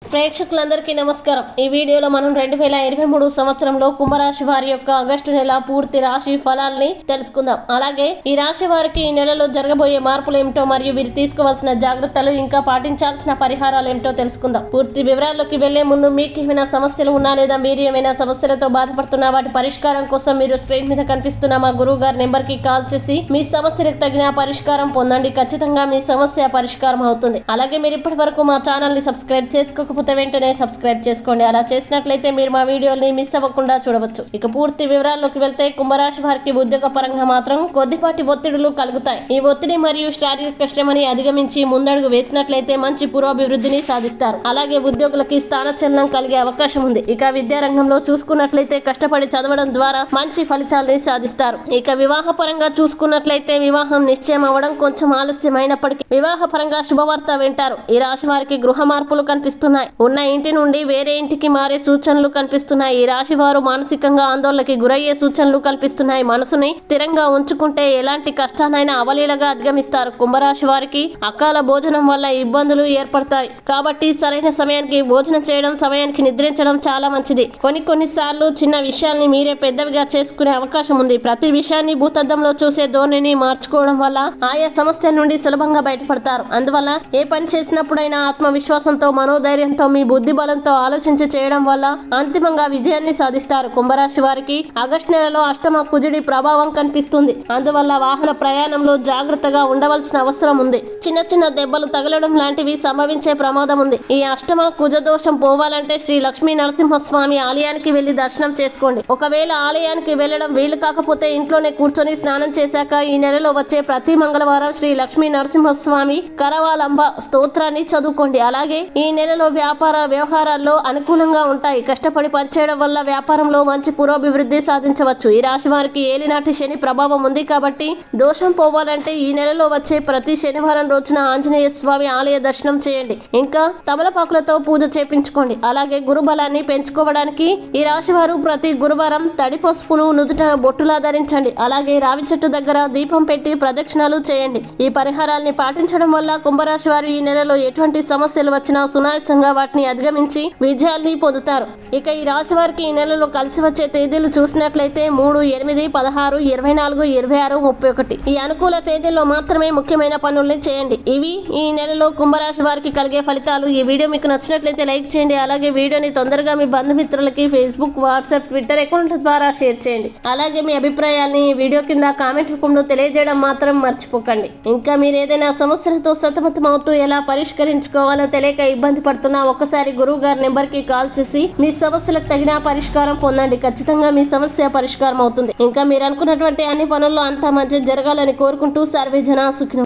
ప్రేక్షకులందరికీ నమస్కారం ఈ వీడియోలో మనం రెండు వేల ఇరవై మూడు సంవత్సరంలో కుంభరాశి వారి యొక్క ఆగస్టు నెల పూర్తి రాశి ఫలాల్ని తెలుసుకుందాం అలాగే ఈ రాశి వారికి ఈ నెలలో జరగబోయే మార్పులు ఏమిటో మరియు వీరు తీసుకోవాల్సిన జాగ్రత్తలు ఇంకా పాటించాల్సిన పరిహారాలు ఏమిటో తెలుసుకుందాం పూర్తి వివరాల్లోకి వెళ్లే ముందు మీకు ఏమైనా సమస్యలు ఉన్నా లేదా మీరు ఏమైనా సమస్యలతో బాధపడుతున్నా వాటి పరిష్కారం కోసం మీరు స్క్రీన్ మీద కనిపిస్తున్న మా గురువు గారి నెంబర్ కి కాల్ చేసి మీ సమస్యలకు తగిన పరిష్కారం పొందండి ఖచ్చితంగా మీ సమస్య పరిష్కారం అవుతుంది అలాగే మీరు ఇప్పటి వరకు మా ఛానల్ ని సబ్స్క్రైబ్ చేసుకోకపోతే వెంటనే సబ్స్క్రైబ్ చేసుకోండి అలా చేసినట్లయితే మీరు మా వీడియోని మిస్ అవ్వకుండా చూడవచ్చు ఇక పూర్తి వివరాల్లోకి వెళ్తే కుంభరాశి వారికి ఉద్యోగ పరంగా మాత్రం కొద్దిపాటి ఒత్తిడులు కలుగుతాయి ఈ ఒత్తిడి మరియు శారీరక శ్రమని అధిగమించి ముందడుగు వేసినట్లయితే మంచి పురోభివృద్ధిని సాధిస్తారు అలాగే ఉద్యోగులకి స్థానచలనం కలిగే అవకాశం ఉంది ఇక విద్యా రంగంలో చూసుకున్నట్లయితే కష్టపడి చదవడం ద్వారా మంచి ఫలితాలని సాధిస్తారు ఇక వివాహ పరంగా చూసుకున్నట్లయితే వివాహం నిశ్చయం అవ్వడం కొంచెం ఆలస్యమైనప్పటికీ వివాహ పరంగా శుభవార్త వింటారు ఈ రాశి వారికి గృహ మార్పులు కనిపిస్తున్నాయి ఉన్న ఇంటి నుండి వేరే ఇంటికి మారే సూచనలు కనిపిస్తున్నాయి ఈ రాశి వారు మానసికంగా ఆందోళనకి గురయ్యే సూచనలు కల్పిస్తున్నాయి మనసుని స్థిరంగా ఉంచుకుంటే ఎలాంటి కష్టానైనా అవలీలగా అధిగమిస్తారు కుంభరాశి వారికి అకాల భోజనం వల్ల ఇబ్బందులు ఏర్పడతాయి కాబట్టి సరైన సమయానికి భోజనం చేయడం సమయానికి నిద్రించడం చాలా మంచిది కొన్ని కొన్ని సార్లు చిన్న విషయాల్ని మీరే పెద్దవిగా చేసుకునే అవకాశం ఉంది ప్రతి విషయాన్ని భూతద్దంలో చూసే ధోరణిని మార్చుకోవడం వల్ల ఆయా సమస్య నుండి సులభంగా బయటపడతారు అందువల్ల ఏ పని చేసినప్పుడైనా ఆత్మవిశ్వాసంతో మనోధైర్యంతో మీ బుద్ధి బలంతో ఆలోచించి చేయడం వల్ల అంతిమంగా విజయాన్ని సాధిస్తారు కుంభరాశి వారికి ఆగస్టు నెలలో అష్టమ కుజుడి ప్రభావం కనిపిస్తుంది అందువల్ల వాహన ప్రయాణంలో జాగ్రత్తగా ఉండవలసిన అవసరం ఉంది చిన్న చిన్న దెబ్బలు తగలడం లాంటివి సంభవించే ప్రమాదం ఉంది ఈ అష్టమ కుజ దోషం పోవాలంటే శ్రీ లక్ష్మీ నరసింహస్వామి ఆలయానికి వెళ్లి దర్శనం చేసుకోండి ఒకవేళ ఆలయానికి వెళ్లడం వీలు కాకపోతే ఇంట్లోనే కూర్చొని స్నానం చేశాక ఈ నెలలో వచ్చే ప్రతి మంగళవారం శ్రీ లక్ష్మీ నరసింహస్వామి కరవాలంబ స్తోత్రాన్ని చదువుకోండి అలాగే ఈ నెలలో వ్యాపార వ్యవహారాల్లో అనుకూలంగా ఉంటాయి కష్టపడి పనిచేయడం వల్ల వ్యాపారంలో మంచి పురోభివృద్ధి సాధించవచ్చు ఈ రాశి వారికి ఏలినాటి శని ప్రభావం ఉంది కాబట్టి దోషం పోవాలంటే ఈ నెలలో వచ్చే ప్రతి శనివారం రోజున ఆంజనేయ స్వామి ఆలయ దర్శనం చేయండి ఇంకా తమలపాకులతో పూజ చేపించుకోండి అలాగే గురు బలాన్ని పెంచుకోవడానికి ఈ రాశి వారు ప్రతి గురువారం తడి పసుపును నుదుట బొట్టులా ధరించండి అలాగే రావి చెట్టు దగ్గర దీపం పెట్టి ప్రదక్షిణాలు చేయండి ఈ పరిహారాల్ని పాటించడం వల్ల కుంభరాశి వారు ఈ నెలలో ఎటువంటి సమస్యలు వచ్చినా సునాయాసంగా వాటిని అధిగమించి విజయాల్ని పొందుతారు ఇక ఈ రాశి వారికి ఈ నెలలో కలిసి వచ్చే తేదీలు చూసినట్లయితే మూడు ఎనిమిది పదహారు ఇరవై నాలుగు ఇరవై ఆరు ముప్పై ఒకటి ఈ అనుకూల తేదీల్లో మాత్రమే ముఖ్యమైన పనుల్ని చేయండి ఇవి ఈ నెలలో కుంభరాశి వారికి కలిగే ఫలితాలు ఈ వీడియో మీకు నచ్చినట్లయితే లైక్ చేయండి అలాగే వీడియోని తొందరగా మీ బంధుమిత్రులకి ఫేస్బుక్ వాట్సాప్ ట్విట్టర్ అకౌంట్ ద్వారా షేర్ చేయండి అలాగే మీ అభిప్రాయాల్ని ఈ వీడియో కింద కామెంట్ రూపంలో తెలియజేయడం మాత్రం మర్చిపోకండి ఇంకా మీరు ఏదైనా సమస్యలతో సతమతం అవుతూ ఎలా పరిష్కరించుకోవాలో తెలియక ఇబ్బంది పడుతున్నా ఒక్కసారి గురువు గారి నెంబర్ కి కాల్ చేసి మీ సమస్యలకు తగిన పరిష్కారం పొందండి ఖచ్చితంగా మీ సమస్య పరిష్కారం అవుతుంది ఇంకా మీరు అనుకున్నటువంటి అన్ని పనుల్లో అంతా మంచి జరగాలని కోరుకుంటూ సర్వే జన సుఖినో